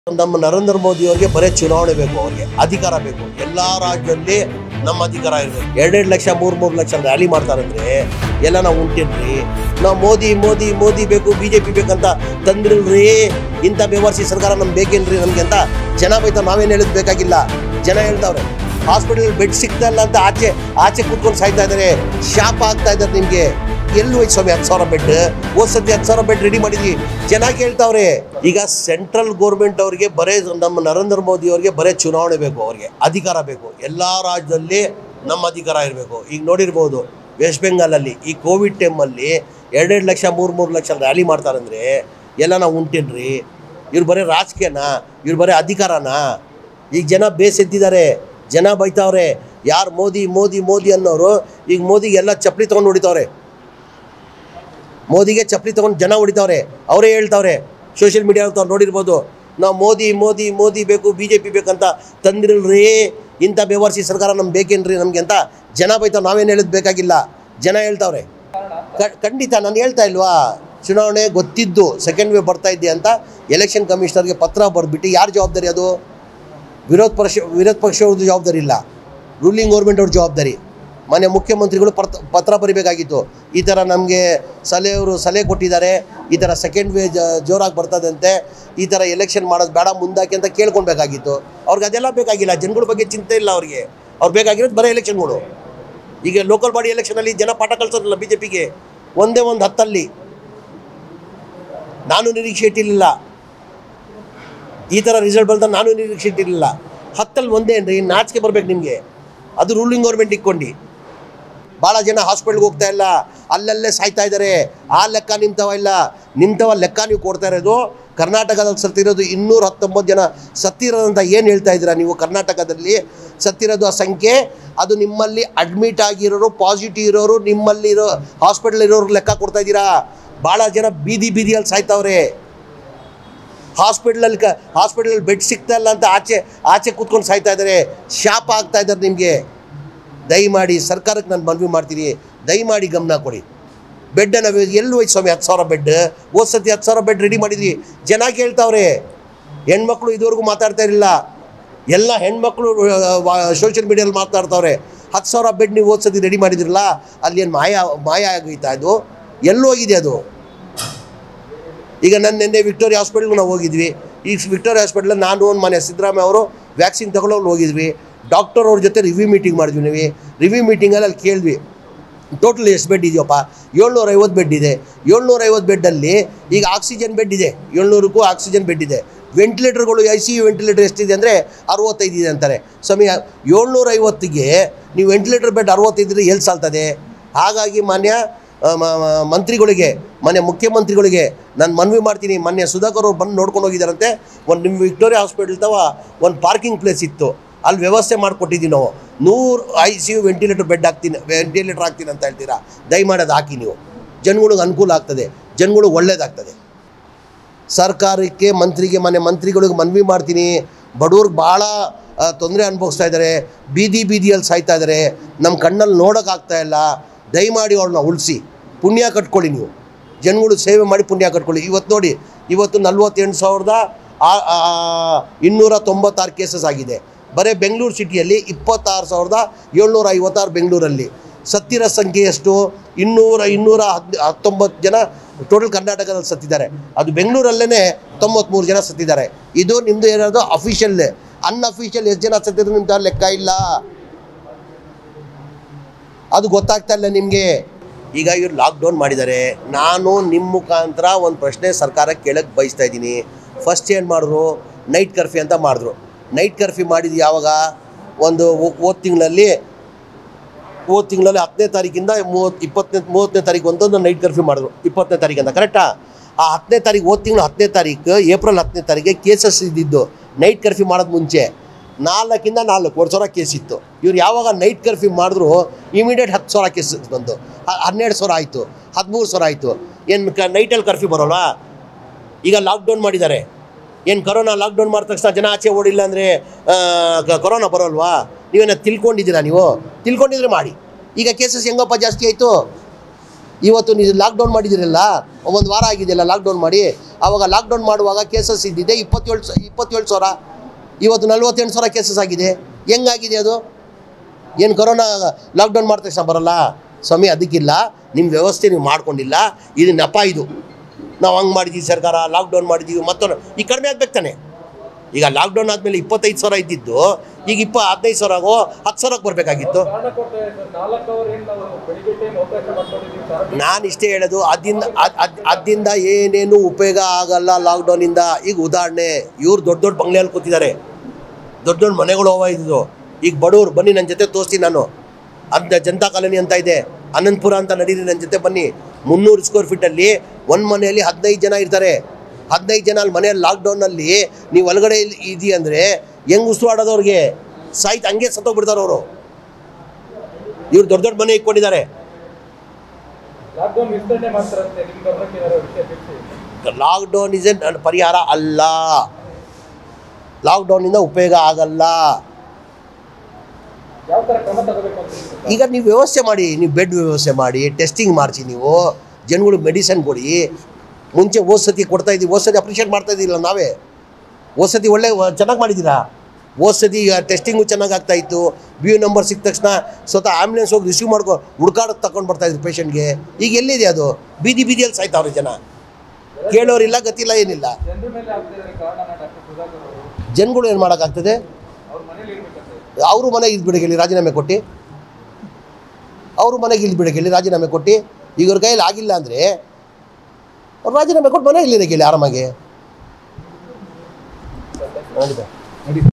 ನಮ್ಮ ನರೇಂದ್ರ ಮೋದಿ ಅವರಿಗೆ ಬರೀ ಚುನಾವಣೆ ಬೇಕು ಅವ್ರಿಗೆ ಅಧಿಕಾರ ಬೇಕು ಎಲ್ಲಾ ರಾಜ್ಯದಲ್ಲಿ ನಮ್ಮ ಅಧಿಕಾರ ಇರಬೇಕು ಎರಡೆರಡು ಲಕ್ಷ ಮೂರ್ ಮೂರ್ ಲಕ್ಷ ರ್ಯಾಲಿ ಮಾಡ್ತಾರಂದ್ರೆ ಎಲ್ಲ ನಾವು ಉಂಟೇನ್ರಿ ನಾವು ಮೋದಿ ಮೋದಿ ಮೋದಿ ಬೇಕು ಬಿಜೆಪಿ ಬೇಕಂತ ತಂದ್ರಿಲ್ರಿ ಇಂಥ ಬೇವರ್ಸಿ ಸರ್ಕಾರ ನಮ್ಗೆ ಬೇಕೇನ್ರಿ ನಮ್ಗೆ ಅಂತ ಜನ ಬೈತಾ ನಾವೇನ್ ಹೇಳೋದು ಬೇಕಾಗಿಲ್ಲ ಜನ ಹೇಳ್ತಾವ್ರೆ ಹಾಸ್ಪಿಟಲ್ ಬೆಡ್ ಸಿಗ್ತಾ ಇಲ್ಲ ಅಂತ ಆಚೆ ಆಚೆ ಕೂತ್ಕೊಂಡು ಸಾಯ್ತಾ ಇದಾರೆ ಶಾಪ ಆಗ್ತಾ ಇದ್ದಾರೆ ನಿಮ್ಗೆ ಎಲ್ಲಿ ಹೋಯ್ತು ಸ್ವಾಮಿ ಹತ್ತು ಸಾವಿರ ಬೆಡ್ ಹೋದ್ ಸತಿ ಹತ್ತು ಸಾವಿರ ಬೆಡ್ ರೆಡಿ ಮಾಡಿದ್ವಿ ಜನ ಕೇಳ್ತಾವ್ರೆ ಈಗ ಸೆಂಟ್ರಲ್ ಗೋರ್ಮೆಂಟ್ ಅವರಿಗೆ ಬರೇ ನಮ್ಮ ನರೇಂದ್ರ ಮೋದಿ ಅವರಿಗೆ ಬರೇ ಚುನಾವಣೆ ಬೇಕು ಅವ್ರಿಗೆ ಅಧಿಕಾರ ಬೇಕು ಎಲ್ಲ ರಾಜ್ಯದಲ್ಲಿ ನಮ್ಮ ಅಧಿಕಾರ ಇರಬೇಕು ಈಗ ನೋಡಿರ್ಬೋದು ವೆಸ್ಟ್ ಬೆಂಗಾಲಲ್ಲಿ ಈ ಕೋವಿಡ್ ಟೈಮಲ್ಲಿ ಎರಡೆರಡು ಲಕ್ಷ ಮೂರು ಮೂರು ಲಕ್ಷ ರ್ಯಾಲಿ ಮಾಡ್ತಾರಂದ್ರೆ ಎಲ್ಲ ನಾವು ಉಂಟೇನ್ರಿ ಇವ್ರು ಬರೀ ರಾಜಕೀಯನಾ ಇವ್ರು ಬರೀ ಅಧಿಕಾರನಾ ಈಗ ಜನ ಬೇಸೆದ್ದಿದ್ದಾರೆ ಜನ ಬೈತಾವ್ರೆ ಯಾರು ಮೋದಿ ಮೋದಿ ಮೋದಿ ಅನ್ನೋರು ಈಗ ಮೋದಿಗೆ ಎಲ್ಲ ಚಪ್ಪಲಿ ತೊಗೊಂಡು ಹೊಡಿತಾವ್ರೆ ಮೋದಿಗೆ ಚಪ್ಪಲಿ ತೊಗೊಂಡು ಜನ ಹೊಡಿತಾವ್ರೆ ಅವರೇ ಹೇಳ್ತಾವ್ರೆ ಸೋಷಿಯಲ್ ಮೀಡಿಯಾ ತಾವು ನೋಡಿರ್ಬೋದು ನಾವು ಮೋದಿ ಮೋದಿ ಮೋದಿ ಬೇಕು ಬಿ ಜೆ ಪಿ ಬೇಕಂತ ತಂದಿರಲ್ರಿ ಇಂಥ ಬೇವರ್ಸಿ ಸರ್ಕಾರ ನಮ್ಗೆ ಬೇಕೇನ್ರಿ ನಮಗೆ ಅಂತ ಜನ ಬೈತಾವ್ ನಾವೇನು ಹೇಳೋದು ಬೇಕಾಗಿಲ್ಲ ಜನ ಹೇಳ್ತಾವ್ರೆ ಕ- ಖಂಡಿತ ನಾನು ಹೇಳ್ತಾ ಇಲ್ವಾ ಚುನಾವಣೆ ಗೊತ್ತಿದ್ದು ಸೆಕೆಂಡ್ ವೇವ್ ಬರ್ತಾ ಇದ್ದೆ ಅಂತ ಎಲೆಕ್ಷನ್ ಕಮಿಷನರ್ಗೆ ಪತ್ರ ಬರೆದ್ಬಿಟ್ಟು ಯಾರು ಜವಾಬ್ದಾರಿ ಅದು ವಿರೋಧ ಪಕ್ಷ ವಿರೋಧ ಪಕ್ಷವ್ರದ್ದು ಜವಾಬ್ದಾರಿ ಇಲ್ಲ ರೂಲಿಂಗ್ ಗೌರ್ಮೆಂಟ್ ಅವ್ರ ಜವಾಬ್ದಾರಿ ಮನೆ ಮುಖ್ಯಮಂತ್ರಿಗಳು ಪತ್ರ ಪತ್ರ ಬರಿಬೇಕಾಗಿತ್ತು ಈ ಥರ ನಮಗೆ ಸಲಹೆಯವರು ಸಲಹೆ ಕೊಟ್ಟಿದ್ದಾರೆ ಈ ಥರ ಸೆಕೆಂಡ್ ವೇ ಜೋರಾಗಿ ಬರ್ತದಂತೆ ಈ ಥರ ಎಲೆಕ್ಷನ್ ಮಾಡೋದು ಬೇಡ ಮುಂದಾಕಿ ಅಂತ ಕೇಳ್ಕೊಳ್ಬೇಕಾಗಿತ್ತು ಅವ್ರಿಗೆ ಅದೆಲ್ಲ ಬೇಕಾಗಿಲ್ಲ ಜನಗಳ ಬಗ್ಗೆ ಚಿಂತೆ ಇಲ್ಲ ಅವ್ರಿಗೆ ಅವ್ರು ಬೇಕಾಗಿರೋದು ಬರೀ ಎಲೆಕ್ಷನ್ಗಳು ಈಗ ಲೋಕಲ್ ಬಾಡಿ ಎಲೆಕ್ಷನಲ್ಲಿ ಜನ ಪಾಠ ಕಳ್ಸೋದಿಲ್ಲ ಬಿ ಜೆ ಪಿಗೆ ಒಂದೇ ಒಂದು ಹತ್ತಲ್ಲಿ ನಾನು ನಿರೀಕ್ಷೆ ಇಟ್ಟಿರಲಿಲ್ಲ ಈ ಥರ ರಿಸಲ್ಟ್ ಬಂದ ನಾನು ನಿರೀಕ್ಷೆ ಇಟ್ಟಿರಲಿಲ್ಲ ಹತ್ತಲ್ಲಿ ಒಂದೇ ಏನ್ರಿ ನಾಚಿಕೆ ಬರ್ಬೇಕು ನಿಮಗೆ ಅದು ರೂಲಿಂಗ್ ಗೌರ್ಮೆಂಟ್ ಇಟ್ಕೊಂಡು ಭಾಳ ಜನ ಹಾಸ್ಪಿಟ್ಲ್ಗೆ ಹೋಗ್ತಾ ಇಲ್ಲ ಅಲ್ಲಲ್ಲೇ ಸಾಯ್ತಾ ಇದ್ದಾರೆ ಆ ಲೆಕ್ಕ ನಿಂತವ ಇಲ್ಲ ನಿಂತವ ಲೆಕ್ಕ ನೀವು ಕೊಡ್ತಾ ಇರೋದು ಕರ್ನಾಟಕದಲ್ಲಿ ಸತ್ತಿರೋದು ಇನ್ನೂರ ಹತ್ತೊಂಬತ್ತು ಜನ ಸತ್ತಿರೋದಂತ ಏನು ಹೇಳ್ತಾ ಇದ್ದೀರಾ ನೀವು ಕರ್ನಾಟಕದಲ್ಲಿ ಸತ್ತಿರೋದು ಆ ಸಂಖ್ಯೆ ಅದು ನಿಮ್ಮಲ್ಲಿ ಅಡ್ಮಿಟ್ ಆಗಿರೋರು ಪಾಸಿಟಿವ್ ಇರೋರು ನಿಮ್ಮಲ್ಲಿ ಇರೋ ಹಾಸ್ಪಿಟಲ್ ಇರೋರು ಲೆಕ್ಕ ಕೊಡ್ತಾ ಇದ್ದೀರಾ ಭಾಳ ಜನ ಬೀದಿ ಬೀದಿಯಲ್ಲಿ ಸಾಯ್ತಾವ್ರೆ ಹಾಸ್ಪಿಟ್ಲಲ್ಲಿ ಕ ಹಾಸ್ಪಿಟ್ಲಲ್ಲಿ ಬೆಡ್ ಸಿಗ್ತಾ ಇಲ್ಲ ಅಂತ ಆಚೆ ಆಚೆ ಕೂತ್ಕೊಂಡು ಸಾಯ್ತಾ ಇದ್ದಾರೆ ಶಾಪ ಆಗ್ತಾ ಇದ್ದಾರೆ ನಿಮಗೆ ದಯಮಾಡಿ ಸರ್ಕಾರಕ್ಕೆ ನಾನು ಮನವಿ ಮಾಡ್ತೀನಿ ದಯಮಾಡಿ ಗಮನ ಕೊಡಿ ಬೆಡ್ಡನ್ನು ಎಲ್ಲಿ ಹೋಯ್ತು ಸ್ವಾಮಿ ಹತ್ತು ಸಾವಿರ ಬೆಡ್ ಹೋದ್ ಸತಿ ಹತ್ತು ಸಾವಿರ ಬೆಡ್ ರೆಡಿ ಮಾಡಿದ್ವಿ ಜನ ಕೇಳ್ತಾವ್ರೆ ಹೆಣ್ಮಕ್ಳು ಇದುವರೆಗೂ ಮಾತಾಡ್ತಾ ಇರಲಿಲ್ಲ ಎಲ್ಲ ಹೆಣ್ಮಕ್ಳು ಸೋಷಿಯಲ್ ಮೀಡಿಯಲ್ಲಿ ಮಾತಾಡ್ತಾವ್ರೆ ಹತ್ತು ಸಾವಿರ ಬೆಡ್ ನೀವು ಹೋದ್ ಸತಿ ರೆಡಿ ಮಾಡಿದ್ರಲ್ಲ ಅಲ್ಲಿ ಏನು ಮಾಯ ಮಾಯ ಆಗೋಯ್ತಾ ಅದು ಎಲ್ಲಿ ಹೋಗಿದೆ ಅದು ಈಗ ನನ್ನ ನಿನ್ನೆ ವಿಕ್ಟೋರಿಯಾ ಹಾಸ್ಪಿಟ್ಲ್ಗೆ ನಾವು ಹೋಗಿದ್ವಿ ಈ ವಿಕ್ಟೋರಿಯಾ ಹಾಸ್ಪಿಟ್ಲ್ ನಾನು ಒಂದು ಮನೆ ಸಿದ್ದರಾಮಯ್ಯ ಅವರು ವ್ಯಾಕ್ಸಿನ್ ತಗೊಳ್ಳೋರು ಹೋಗಿದ್ವಿ ಡಾಕ್ಟರ್ ಅವ್ರ ಜೊತೆ ರಿವ್ಯೂ ಮೀಟಿಂಗ್ ಮಾಡಿದ್ವಿ ನೀವು ರಿವ್ಯೂ ಮೀಟಿಂಗಲ್ಲಿ ಅಲ್ಲಿ ಕೇಳಿದ್ವಿ ಟೋಟಲ್ ಎಷ್ಟು ಬೆಡ್ ಇದೆಯಪ್ಪ ಏಳ್ನೂರ ಐವತ್ತು ಬೆಡ್ ಇದೆ ಏಳ್ನೂರ ಐವತ್ತು ಬೆಡ್ಡಲ್ಲಿ ಈಗ ಆಕ್ಸಿಜನ್ ಬೆಡ್ ಇದೆ ಏಳ್ನೂರಕ್ಕೂ ಆಕ್ಸಿಜನ್ ಬೆಡ್ ಇದೆ ವೆಂಟಿಲೇಟರ್ಗಳು ಐ ಸಿ ಯು ವೆಂಟಿಲೇಟರ್ ಎಷ್ಟಿದೆ ಅಂದರೆ ಅರವತ್ತೈದು ಇದೆ ಅಂತಾರೆ ಸ್ವಾಮಿ ಏಳ್ನೂರ ಐವತ್ತಿಗೆ ನೀವು ವೆಂಟಿಲೇಟರ್ ಬೆಡ್ ಅರವತ್ತೈದ್ರೆ ಎಲ್ಲಿ ಸಾಲ್ತದೆ ಹಾಗಾಗಿ ಮಾನ್ಯ ಆ, ಮ- ಮ- ಮಂತ್ರಿಗಳಿಗೆ ಮನೆ ಮುಖ್ಯಮಂತ್ರಿಗಳಿಗೆ ನಾನು ಮನವಿ ಮಾಡ್ತೀನಿ ಮೊನ್ನೆ ಸುಧಾಕರ್ ಅವ್ರು ಬಂದು ನೋಡ್ಕೊಂಡು ಹೋಗಿದ್ದಾರಂತೆ ಒಂದು ನಿಮ್ಮ ವಿಕ್ಟೋರಿಯಾ ಹಾಸ್ಪಿಟಲ್ ತವ ಒಂದು ಪಾರ್ಕಿಂಗ್ ಪ್ಲೇಸ್ ಇತ್ತು ಅಲ್ಲಿ ವ್ಯವಸ್ಥೆ ಮಾಡಿಕೊಟ್ಟಿದ್ದೀವಿ ನಾವು ನೂರು I C U ventilator bed ಹಾಕ್ತೀನಿ ವೆಂಟಿಲೇಟರ್ ಹಾಕ್ತೀನಿ ಅಂತ ಹೇಳ್ತೀರಾ ದಯಮಾಡಿ ಅದು ಹಾಕಿ ನೀವು ಜನಗಳಿಗೆ ಅನುಕೂಲ ಆಗ್ತದೆ ಜನಗಳಿಗೆ ಒಳ್ಳೇದಾಗ್ತದೆ ಸರ್ಕಾರಕ್ಕೆ ಮಂತ್ರಿಗೆ ಮನೆ ಮಂತ್ರಿಗಳಿಗೆ ಮನವಿ ಮಾಡ್ತೀನಿ ಬಡವ್ರಿಗೆ ಭಾಳ ತೊಂದರೆ ಅನುಭವಿಸ್ತಾ ಇದ್ದಾರೆ ಬೀದಿ ಬೀದಿಯಲ್ಲಿ ಸಾಯ್ತಾ ಇದ್ದಾರೆ ನಮ್ಮ ಕಣ್ಣಲ್ಲಿ ನೋಡೋಕ್ಕಾಗ್ತಾ ಇಲ್ಲ ದಯಮಾಡಿ ಅವ್ರನ್ನ ಉಳಿಸಿ ಪುಣ್ಯ ಕಟ್ಕೊಳ್ಳಿ ನೀವು ಜನಗಳು ಸೇವೆ ಮಾಡಿ ಪುಣ್ಯ ಕಟ್ಕೊಳ್ಳಿ ಇವತ್ತು ನೋಡಿ ಇವತ್ತು ನಲ್ವತ್ತೆಂಟು ಸಾವಿರದ ಆ- ಆ- ಇನ್ನೂರ ತೊಂಬತ್ತಾರು ಕೇಸಸ್ ಆಗಿದೆ ಬರೀ ಬೆಂಗಳೂರು ಸಿಟಿಯಲ್ಲಿ ಇಪ್ಪತ್ತಾರು ಸಾವಿರದ ಏಳ್ನೂರ ಐವತ್ತಾರು ಬೆಂಗಳೂರಲ್ಲಿ ಸತ್ತಿರೋ ಸಂಖ್ಯೆ ಎಷ್ಟು ಇನ್ನೂರ ಇನ್ನೂರ ಹದ್ ಹತ್ತೊಂಬತ್ತು ಜನ ಟೋಟಲ್ ಕರ್ನಾಟಕದಲ್ಲಿ ಸತ್ತಿದ್ದಾರೆ ಅದು ಬೆಂಗಳೂರಲ್ಲೇ ತೊಂಬತ್ಮೂರು ಜನ ಸತ್ತಿದ್ದಾರೆ ಇದು ನಿಮ್ಮದು ಏನಾದ್ರು ಅಫಿಷಿಯಲ್ ಅನ್ಅಫಿಷಿಯಲ್ ಎಷ್ಟು ಜನ ಸತ್ತಿದ್ರು ನಿಮ್ದು ಲೆಕ್ಕ ಇಲ್ಲ ಅದು ಗೊತ್ತಾಗ್ತಾ ಇಲ್ಲ ನಿಮಗೆ ಈಗ ಇವ್ರು ಲಾಕ್ಡೌನ್ ಮಾಡಿದ್ದಾರೆ ನಾನು ನಿಮ್ಮ ಮುಖಾಂತರ ಒಂದು ಪ್ರಶ್ನೆ ಸರ್ಕಾರಕ್ಕೆ ಕೇಳಕ್ಕೆ ಬಯಸ್ತಾ ಇದ್ದೀನಿ ಫಸ್ಟ್ ಏನು ಮಾಡಿದ್ರು ನೈಟ್ ಕರ್ಫ್ಯೂ ಅಂತ ಮಾಡಿದ್ರು ನೈಟ್ ಕರ್ಫ್ಯೂ ಮಾಡಿದ್ದು ಯಾವಾಗ ಒಂದು ಹೋದ ತಿಂಗಳಲ್ಲಿ ಹೋದ ತಿಂಗಳಲ್ಲಿ ಹತ್ತನೇ ತಾರೀಕಿಂದ ಮೂವತ್ತು ಇಪ್ಪತ್ತನೇ ಮೂವತ್ತನೇ ತಾರೀಕು ಒಂದೊಂದು ನೈಟ್ ಕರ್ಫ್ಯೂ ಮಾಡಿದ್ರು ಇಪ್ಪತ್ತನೇ ತಾರೀಕಿಂದ ಕರೆಕ್ಟಾ ಆ ಹತ್ತನೇ ತಾರೀಕು ಹೋದ ತಿಂಗಳು ಹತ್ತನೇ ತಾರೀಕು ಏಪ್ರಿಲ್ ಹತ್ತನೇ ತಾರೀಕಿಗೆ ಕೇಸಸ್ ಇದ್ದಿದ್ದು ನೈಟ್ ಕರ್ಫ್ಯೂ ಮಾಡೋದು ಮುಂಚೆ ನಾಲ್ಕಿಂದ ನಾಲ್ಕು ಒಂದು ಸಾವಿರ ಕೇಸ್ ಇತ್ತು ಇವ್ರು ಯಾವಾಗ ನೈಟ್ ಕರ್ಫ್ಯೂ ಮಾಡಿದ್ರು ಇಮಿಡಿಯೇಟ್ ಹತ್ತು ಸಾವಿರ ಕೇಸ್ ಬಂದು ಹ- ಹನ್ನೆರಡು ಸಾವಿರ ಆಯಿತು ಹದಿಮೂರು ಸಾವಿರ ಆಯಿತು ಏನು ಕ ನೈಟಲ್ಲಿ ಕರ್ಫ್ಯೂ ಬರೋಲ್ವಾ ಈಗ ಲಾಕ್ಡೌನ್ ಮಾಡಿದ್ದಾರೆ ಏನು ಕರೋನಾ ಲಾಕ್ಡೌನ್ ಮಾಡಿದ ತಕ್ಷಣ ಜನ ಆಚೆ ಓಡಿಲ್ಲ ಅಂದರೆ ಕೊರೋನಾ ಬರೋಲ್ವಾ ನೀವೇನ ತಿಳ್ಕೊಂಡಿದ್ದೀರಾ ನೀವು ತಿಳ್ಕೊಂಡಿದ್ರೆ ಮಾಡಿ ಈಗ ಕೇಸಸ್ ಹೆಂಗಪ್ಪ ಜಾಸ್ತಿ ಆಯಿತು ಇವತ್ತು ನೀವು ಲಾಕ್ಡೌನ್ ಮಾಡಿದ್ದೀರಲ್ಲ ಒಂದು ವಾರ ಆಗಿದೆಯಲ್ಲ ಲಾಕ್ಡೌನ್ ಮಾಡಿ ಆವಾಗ ಲಾಕ್ಡೌನ್ ಮಾಡುವಾಗ ಕೇಸಸ್ ಇದ್ದಿದೆ ಇಪ್ಪತ್ತೇಳು ಸ ಇಪ್ಪತ್ತೇಳು ಸಾವಿರ ಇವತ್ತು ನಲ್ವತ್ತೆಂಟು ಸಾವಿರ ಕೇಸಸ್ ಆಗಿದೆ ಹೆಂಗಾಗಿದೆ ಅದು ಏನು ಕೊರೋನಾ ಲಾಕ್ಡೌನ್ ಮಾಡಿದ ತಕ್ಷಣ ಬರಲ್ಲ ಸ್ವಾಮಿ ಅದಕ್ಕಿಲ್ಲ ನಿಮ್ಮ ವ್ಯವಸ್ಥೆ ನೀವು ಮಾಡ್ಕೊಂಡಿಲ್ಲ ಇದು ನೆಪ ಇದು ನಾವು ಹಂಗೆ ಮಾಡಿದ್ದೀವಿ ಸರ್ಕಾರ ಲಾಕ್ಡೌನ್ ಮಾಡಿದ್ದೀವಿ ಮತ್ತೊಂದು ಈಗ ಕಡಿಮೆ ಆಗ್ಬೇಕು ತಾನೆ ಈಗ ಲಾಕ್ಡೌನ್ ಆದಮೇಲೆ ಇಪ್ಪತ್ತೈದು ಸಾವಿರ ಇದ್ದಿದ್ದು ಈಗ ಇಪ್ಪ ಹದಿನೈದು ಸಾವಿರ ಆಗೋ ಹತ್ತು ಸಾವಿರಕ್ಕೆ ಬರಬೇಕಾಗಿತ್ತು ಕಾರಣ ಕೊಡ್ತಾ ಸರ್ ನಾಲ್ಕು ಅವರ್ ಏನು ನಾವು ಬೆಳಿಗ್ಗೆ ಟೈಮ್ ಅವಕಾಶ ಮಾಡ್ಕೊಂಡಿದ್ದೀವಿ ಸರ್ ನಾನು ಇಷ್ಟೇ ಹೇಳೋದು ಅದಿಂದ ಅದ್- ಅದ್- ಅದ್ರಿಂದ ಏನೇನು ಉಪಯೋಗ ಆಗಲ್ಲ ಲಾಕ್ಡೌನಿಂದ ಈಗ ಉದಾಹರಣೆ ಇವ್ರು ದೊಡ್ಡ ದೊಡ್ಡ ಬಂಗ್ಲೆಯಲ್ಲಿ ಕೂತಿದ್ದಾರೆ ದೊಡ್ಡ ದೊಡ್ಡ ಮನೆಗಳು ಹೋವ ಇದ್ದು ಈಗ ಬಡವ್ರು ಬನ್ನಿ ನನ್ನ ಜೊತೆ ತೋರಿಸ್ತೀನಿ ನಾನು ಅಂತ ಜನತಾ ಕಾಲೋನಿ ಅಂತ ಇದೆ ಅನಂತಪುರ ಅಂತ ನಡೀರಿ ನನ್ನ ಜೊತೆ ಬನ್ನಿ ಮುನ್ನೂರು ಸ್ಕ್ವೇರ್ ಫೀಟಲ್ಲಿ ಒಂದು ಮನೆಯಲ್ಲಿ ಹದಿನೈದು ಜನ ಇರ್ತಾರೆ ಹದಿನೈದು ಜನ ಅಲ್ಲಿ ಮನೆಯಲ್ಲಿ ಲಾಕ್ಡೌನಲ್ಲಿ ನೀವು ಒಳಗಡೆ ಇದಿ ಅಂದರೆ ಹೆಂಗೆ ಉಸಿರಾಡೋದು ಅವ್ರಿಗೆ ಸಾಯ್ತು ಹಂಗೆ ಸತ್ತೋಗ್ಬಿಡ್ತಾರೆ ಅವರು ಇವ್ರು ದೊಡ್ಡ ದೊಡ್ಡ ಮನೆ ಇಟ್ಕೊಂಡಿದ್ದಾರೆ ಲಾಕ್ಡೌನ್ ವಿಸ್ತರಣೆ ಮಾಡ್ತಾರಂತೆ ನಿಮ್ಮ ಗಮನಕ್ಕೆ ಏನಾದ್ರು ವಿಷಯ ತಿಳಿಸಿ ಲಾಕ್ಡೌನ್ ಇಸ್ ಎ ಪರಿಹಾರ ಅಲ್ಲ ಲಾಕ್ಡೌನಿಂದ ಉಪಯೋಗ ಆಗಲ್ಲ ಯಾವ ಥರ ಕ್ರಮ ತಗೋಬೇಕು ಅಂತ ಹೇಳಿ ಸರ್? ಈಗ ನೀವು ವ್ಯವಸ್ಥೆ ಮಾಡಿ ನೀವು ಬೆಡ್ ವ್ಯವಸ್ಥೆ ಮಾಡಿ ಟೆಸ್ಟಿಂಗ್ ಮಾಡಿಸಿ ನೀವು ಜನಗಳಿಗೆ ಮೆಡಿಸನ್ ಕೊಡಿ ಮುಂಚೆ ಹೋದ್ ಸತಿ ಕೊಡ್ತಾ ಇದ್ದೀವಿ ಹೋದ್ ಸತಿ ಅಪ್ರಿಷಿಯೇಟ್ ಮಾಡ್ತಾ ಇದ್ದಿಲ್ಲ ನಾವೇ ಹೋದ್ ಸತಿ ಒಳ್ಳೆ ಚೆನ್ನಾಗಿ ಮಾಡಿದ್ದೀರಾ ಹೋದ್ ಸತಿ ಈಗ ಟೆಸ್ಟಿಂಗು ಚೆನ್ನಾಗಿ ಆಗ್ತಾ ಇತ್ತು ಬಿ ಯು ನಂಬರ್ ಸಿಕ್ಕ ತಕ್ಷಣ ಸ್ವತಃ ಆ್ಯಂಬುಲೆನ್ಸ್ ಹೋಗಿ ರಿಸೀವ್ ಮಾಡ್ಕೊ ಹುಡ್ಕಾಡಕ್ಕೆ ತಗೊಂಡು ಬರ್ತಾ ಇದ್ರು ಪೇಷಂಟ್ಗೆ ಈಗ ಎಲ್ಲಿದೆ ಅದು ಬೀದಿ ಬೀದಿಯಲ್ಲಿ ಸಾಯ್ತಾವ್ರೆ ಜನ ಕೇಳೋರಿಲ್ಲ ಗತಿಲ್ಲ ಏನಿಲ್ಲ ಜನರ ಮೇಲೆ ಆಗ್ತಿದ್ದಾರೆ ಕಾರಣ ಡಾಕ್ಟರ್ ಸುಧಾಕರ್ ಅವರು ಜನಗಳು ಏನು ಮಾಡೋಕ್ಕಾಗ್ತದೆ ಅವ್ರ ಮನೇಲಿ ಇರ್ಬೇಕಂತೆ ಅವರು ಮನೆಗೆ ಇದ್ದು ಬಿಡಕ್ಕೆ ಹೇಳಿ ರಾಜೀನಾಮೆ ಕೊಟ್ಟು ಅವರು ಮನೆಗೆ ಇಲ್ಲಿ ಬಿಡಕ್ಕೆ ಹೇಳಿ ರಾಜೀನಾಮೆ ಕೊಟ್ಟು ಈಗ ಅವ್ರ ಕೈಯಲ್ಲಿ ಆಗಿಲ್ಲ ಅಂದರೆ ಅವ್ರು ರಾಜೀನಾಮೆ ಕೊಟ್ಟು ಮನೆಗೆ ಇಲ್ಲಿರಕ್ಕೆ ಹೇಳಿ ಆರಾಮಾಗಿ ನಡಿ